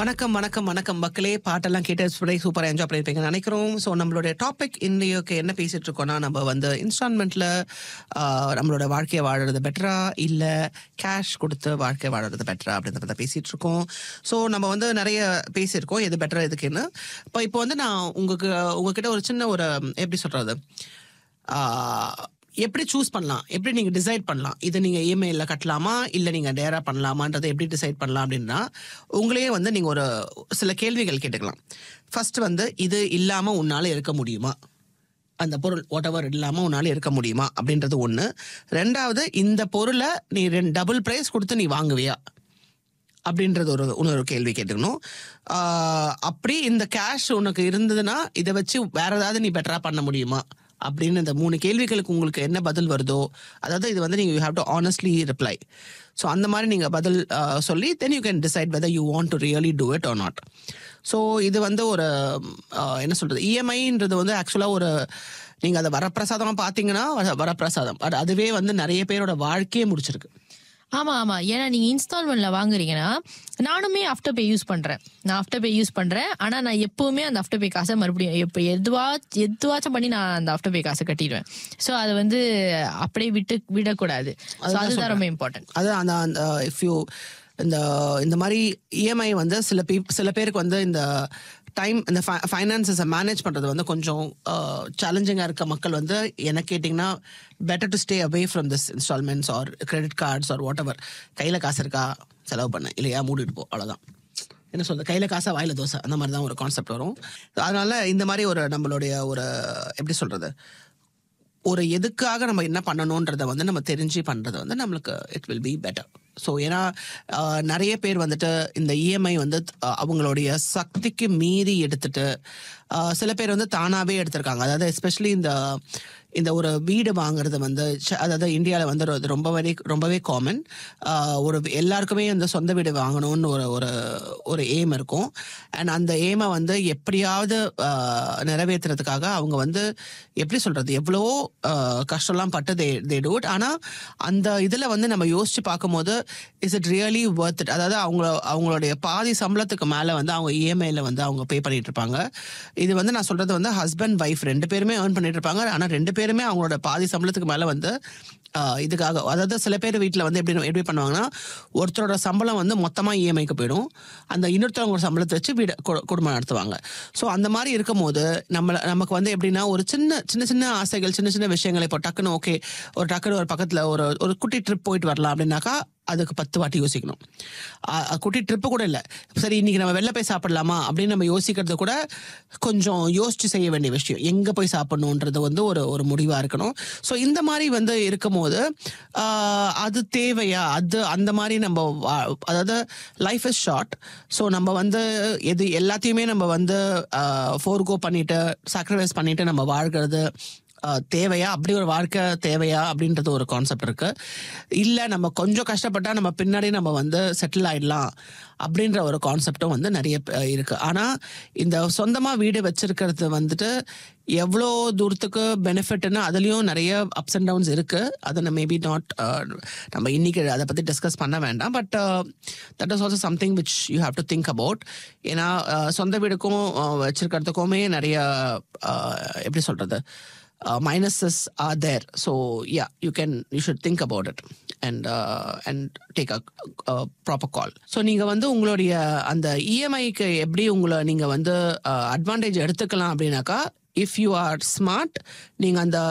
வணக்கம் வணக்கம் வணக்கம் மக்களே பாட்டெல்லாம் கேட்டு சூப்பராக என்ஜாய் பண்ணியிருப்பீங்கன்னு நினைக்கிறோம் ஸோ நம்மளுடைய டாபிக் இன்றைக்கு என்ன பேசிட்டு இருக்கோம்னா நம்ம வந்து இன்ஸ்டால்மெண்ட்டில் நம்மளோட வாழ்க்கையை வாழறது பெட்டரா இல்லை கேஷ் கொடுத்து வாழ்க்கை வாழறது பெட்டரா அப்படின்றத பற்றி பேசிட்டு இருக்கோம் ஸோ நம்ம வந்து நிறைய பேசியிருக்கோம் எது பெட்டரா எதுக்குன்னு இப்போ இப்போ வந்து நான் உங்களுக்கு உங்ககிட்ட ஒரு சின்ன ஒரு எப்படி சொல்கிறது எப்படி சூஸ் பண்ணலாம் எப்படி நீங்கள் டிசைட் பண்ணலாம் இதை நீங்கள் இமெயிலில் கட்டலாமா இல்லை நீங்கள் டேராக பண்ணலாமான்றதை எப்படி டிசைட் பண்ணலாம் அப்படின்னா உங்களையே வந்து நீங்கள் ஒரு சில கேள்விகள் கேட்டுக்கலாம் ஃபர்ஸ்ட் வந்து இது இல்லாமல் உன்னால் இருக்க முடியுமா அந்த பொருள் வாட் எவர் இல்லாமல் உன்னால் இருக்க முடியுமா அப்படின்றது ஒன்று ரெண்டாவது இந்த பொருளை நீ ரெண்டு டபுள் ப்ரைஸ் கொடுத்து நீ வாங்குவியா அப்படின்றது ஒரு இன்னொரு கேள்வி கேட்டுக்கணும் ஆஹ் அப்படி இந்த கேஷ் உனக்கு இருந்ததுன்னா இதை வச்சு வேற ஏதாவது நீ பெட்டரா பண்ண முடியுமா அப்படின்னு இந்த மூணு கேள்விகளுக்கு உங்களுக்கு என்ன பதில் வருதோ அதாவது இது வந்து நீங்கள் you have to honestly reply so அந்த மாதிரி நீங்கள் பதில் ஆஹ் சொல்லி then you can decide whether you want to really do it or not so இது வந்து ஒரு ஆஹ் என்ன சொல்கிறது இஎம்ஐன்றது வந்து ஆக்சுவலாக ஒரு நீங்கள் அதை வரப்பிரசாதமாக பார்த்தீங்கன்னா வர- வரப்பிரசாதம் அது அதுவே வந்து நிறைய பேரோட வாழ்க்கையே முடிச்சிருக்கு ஆமா ஆமா ஏன்னா நீங்க இன்ஸ்டால்மெண்ட்ல வாங்குறீங்கன்னா நானுமே ஆஃப்டர் பே யூஸ் பண்றேன் நான் ஆஃப்டர் பே யூஸ் பண்றேன் ஆனா நான் எப்பவுமே அந்த ஆஃப்டர் பே காசை மறுபடியும் எப்ப எதுவா எதுவாச்சும் பண்ணி நான் அந்த ஆஃப்டர் பே காசை கட்டிடுவேன் சோ அது வந்து அப்படியே விட்டு விடக்கூடாது So அதுதான் ரொம்ப இம்பார்ட்டன்ட் அது அந்த அந்த இஃப் யூ இந்த இந்த மாதிரி இஎம்ஐ வந்து சில பீ சில பேருக்கு வந்து இந்த டைம் இந்த ஃபைனான்சஸை மேனேஜ் பண்ணுறது வந்து கொஞ்சம் சேலஞ்சிங்காக இருக்க மக்கள் வந்து என்ன கேட்டிங்கன்னா better to stay away from this instalments or credit cards or whatever கையில் காசு இருக்கா செலவு பண்ண இல்லையா மூடிட்டு போ அவ்வளோதான் என்ன சொல்றது கையில காசா வாயில தோசை அந்த மாதிரி தான் ஒரு கான்செப்ட் வரும் அதனால இந்த மாதிரி ஒரு நம்மளுடைய ஒரு எப்படி சொல்றது ஒரு எதுக்காக நம்ம என்ன பண்ணணுன்றத வந்து நம்ம தெரிஞ்சு பண்றது வந்து நம்மளுக்கு it will be better so ஏன்னா ஆஹ், நிறைய பேர் வந்துட்டு இந்த இஎம்ஐ வந்து ஆஹ், அவங்களுடைய சக்திக்கு மீறி எடுத்துட்டு ஆஹ், சில பேர் வந்து தானாகவே எடுத்திருக்காங்க அதாவது எஸ்பெஷலி இந்த இந்த ஒரு வீடு வாங்குறது வந்து ச- அதாவது இந்தியாவில் வந்து ரொ- ரொம்பவே ரொம்பவே காமன் ஒரு எல்லாருக்குமே இந்த சொந்த வீடு வாங்கணும்னு ஒரு ஒரு ஒரு எய்ம் இருக்கும் அண்ட் அந்த எய்மை வந்து எப்படியாவது ஆஹ், நிறைவேத்துறதுக்காக அவங்க வந்து எப்படி சொல்றது எவ்வளோ ஆஹ், கஷ்டம்லாம் பட்டு தே தே டூ இட் ஆனால் அந்த இதில் வந்து நம்ம யோசிச்சு பார்க்கும்போது is it really worth it அதாவது அவங்க அவங்களுடைய பாதி சம்பளத்துக்கு மேலே வந்து அவங்க இஎம்ஐல வந்து அவங்க பே பண்ணிட்டு இருப்பாங்க இது வந்து நான் சொல்றது வந்து ஹஸ்பண்ட் ஒய்ஃப் ரெண்டு பேருமே ஏர்ன் பண்ணிட்டு இருப்பாங்க ஆனால் ரெண்டு பேருமே அவங்களோட பாதி சம்பளத்துக்கு மேலே வந்து ஆஹ், இதுக்காக அதாவது சில பேர் வீட்டில் வந்து எப்படி எப்படி பண்ணுவாங்கன்னா ஒருத்தரோட சம்பளம் வந்து மொத்தமாக இஎம்ஐக்கு போயிடும் அந்த இன்னொருத்தவங்களோட சம்பளத்தை வச்சு வீடு கு- குடும்பம் நடத்துவாங்க ஸோ அந்த மாதிரி இருக்கும்போது நம்ம நமக்கு வந்து எப்படின்னா ஒரு சின்ன சின்ன சின்ன ஆசைகள் சின்ன சின்ன விஷயங்கள் இப்போ டக்குன்னு ஓகே ஒரு டக்குன்னு ஒரு பக்கத்தில் ஒரு ஒரு குட்டி ட்ரிப் போயிட்டு வரலாம் அப்படின்னாக்கா அதுக்கு பத்து வாட்டி யோசிக்கணும் அ- அ, குட்டி ட்ரிப்பு கூட இல்லை சரி இன்னைக்கு நம்ம வெளில போய் சாப்பிடலாமா அப்படின்னு நம்ம யோசிக்கிறது கூட கொஞ்சம் யோசிச்சு செய்ய வேண்டிய விஷயம் எங்கே போய் சாப்பிடணுன்றது வந்து ஒரு ஒரு முடிவாக இருக்கணும் ஸோ இந்த மாதிரி வந்து இருக்கும்போது ஆ, அது தேவையா அது அந்த மாதிரி நம்ம வா- அதாவது லைஃப் இஸ் ஷார்ட் ஸோ நம்ம வந்து எது எல்லாத்தையுமே நம்ம வந்து ஃபோர்கோ பண்ணிட்டு சாக்ரிஃபைஸ் பண்ணிட்டு நம்ம வாழ்கிறது ஆஹ் தேவையா அப்படி ஒரு வாழ்க்கை தேவையா அப்படின்றது ஒரு கான்செப்ட் இருக்கு இல்ல நம்ம கொஞ்சம் கஷ்டப்பட்டா நம்ம பின்னாடி நம்ம வந்து செட்டில் ஆயிடலாம் அப்படின்ற ஒரு கான்செப்டும் வந்து நிறைய பே- இருக்கு ஆனா இந்த சொந்தமா வீடு வச்சிருக்கிறது வந்துட்டு எவ்வளோ தூரத்துக்கு பெனிஃபிட்னு அதுலயும் நிறைய அப்ஸ் அண்ட் டவுன்ஸ் இருக்கு அதை நம்ம மேபி நாட் நம்ம இன்னைக்கு அதை பத்தி டிஸ்கஸ் பண்ண வேண்டாம் but that is also something which you have to think about ஏன்னா ஆஹ் சொந்த வீடுக்கும் ஆஹ் வச்சிருக்கிறதுக்குமே நிறைய ஆஹ் எப்படி சொல்றது uh, minuses are there. So yeah, you can you should think about it and uh, and take a, a proper call. So நீங்க வந்து உங்களுடைய அந்த இஎம்ஐக்கு எப்படி உங்களை நீங்க வந்து அட்வான்டேஜ் எடுத்துக்கலாம் அப்படின்னாக்கா இஃப் யூ ஆர் ஸ்மார்ட் நீங்க அந்த